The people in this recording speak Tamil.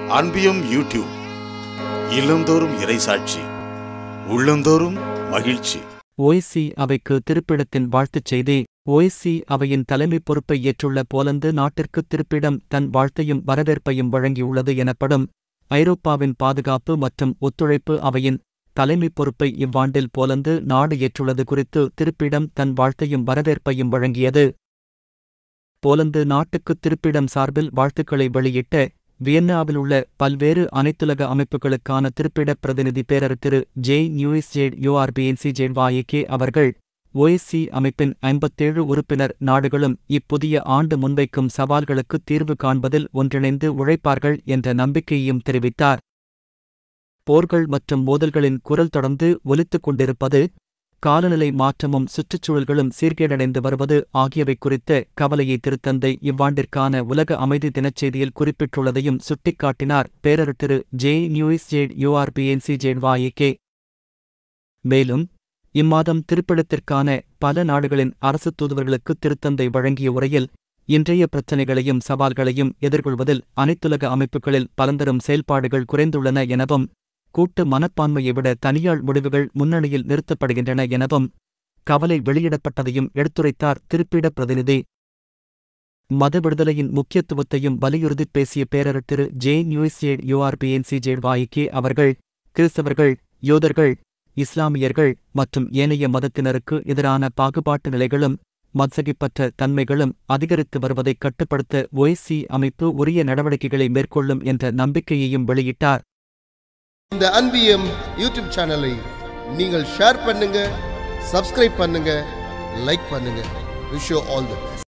அன்பியம் யூடியூப் இல்லந்தோறும் இறைசாட்சி உள்ளந்தோறும் மகிழ்ச்சி ஓய்சி அவைக்கு திருப்பிடத்தின் வாழ்த்துச் செய்தி ஓய்சி அவையின் தலைமை பொறுப்பை ஏற்றுள்ள போலந்து நாட்டிற்கு திருப்பிடம் தன் வாழ்த்தையும் வரவேற்பையும் வழங்கியுள்ளது எனப்படும் ஐரோப்பாவின் பாதுகாப்பு மற்றும் ஒத்துழைப்பு அவையின் தலைமை பொறுப்பை இவ்வாண்டில் போலந்து நாடு ஏற்றுள்ளது குறித்து திருப்பிடம் தன் வாழ்த்தையும் வரவேற்பையும் வழங்கியது போலந்து நாட்டுக்கு திருப்பிடம் சார்பில் வாழ்த்துக்களை வெளியிட்ட வியன்னாவிலுள்ள பல்வேறு அனைத்துலக அமைப்புகளுக்கான திருப்பிட பிரதிநிதி பேரர் திரு ஜே நியூஸ் ஜேட் யூஆர்பிஎன்சி ஜேட் வாயிகே அவர்கள் ஓஎஸ்சி அமைப்பின் ஐம்பத்தேழு உறுப்பினர் நாடுகளும் இப்புதிய ஆண்டு முன்வைக்கும் சவால்களுக்கு தீர்வு காண்பதில் ஒன்றிணைந்து உழைப்பார்கள் என்ற நம்பிக்கையையும் தெரிவித்தார் போர்கள் மற்றும் மோதல்களின் குரல் தொடர்ந்து ஒலித்துக் கொண்டிருப்பது காலநிலை மாற்றமும் சுற்றுச்சூழல்களும் சீர்கேடடைந்து வருவது ஆகியவை குறித்த கவலையை திருத்தந்தை இவ்வாண்டிற்கான உலக அமைதி தினச்செய்தியில் குறிப்பிட்டுள்ளதையும் சுட்டிக்காட்டினார் பேரர் திரு ஜே நியூஸ் ஜேட் யூஆர்பிஎன்சி ஜேட் வாயிகே மேலும் இம்மாதம் திருப்பிடத்திற்கான பல நாடுகளின் அரசு தூதுவர்களுக்கு திருத்தந்தை வழங்கிய உரையில் இன்றைய பிரச்சினைகளையும் சவால்களையும் எதிர்கொள்வதில் அனைத்துலக அமைப்புகளில் பலந்தரும் செயல்பாடுகள் குறைந்துள்ளன எனவும் கூட்டு மனப்பான்மையை விட தனியாள் முடிவுகள் முன்னணியில் நிறுத்தப்படுகின்றன எனவும் கவலை வெளியிடப்பட்டதையும் எடுத்துரைத்தார் திருப்பிட பிரதிநிதி மத விடுதலையின் முக்கியத்துவத்தையும் வலியுறுத்திப் பேசிய பேரர் திரு ஜே நியூஸ்ஏட் யூஆர்பிஎன்சி ஜேட் வாயிக்கே அவர்கள் கிறிஸ்தவர்கள் யோதர்கள் இஸ்லாமியர்கள் மற்றும் ஏனைய மதத்தினருக்கு எதிரான பாகுபாட்டு நிலைகளும் மத்சகிப்பற்ற தன்மைகளும் அதிகரித்து வருவதை கட்டுப்படுத்த ஒய்சி அமைப்பு உரிய நடவடிக்கைகளை மேற்கொள்ளும் என்ற நம்பிக்கையையும் வெளியிட்டார் இந்த அன்பியம் யூடியூப் சேனலை நீங்கள் ஷேர் பண்ணுங்க சப்ஸ்கிரைப் பண்ணுங்க லைக் பண்ணுங்க விஷ் ஆல் தி பெஸ்ட்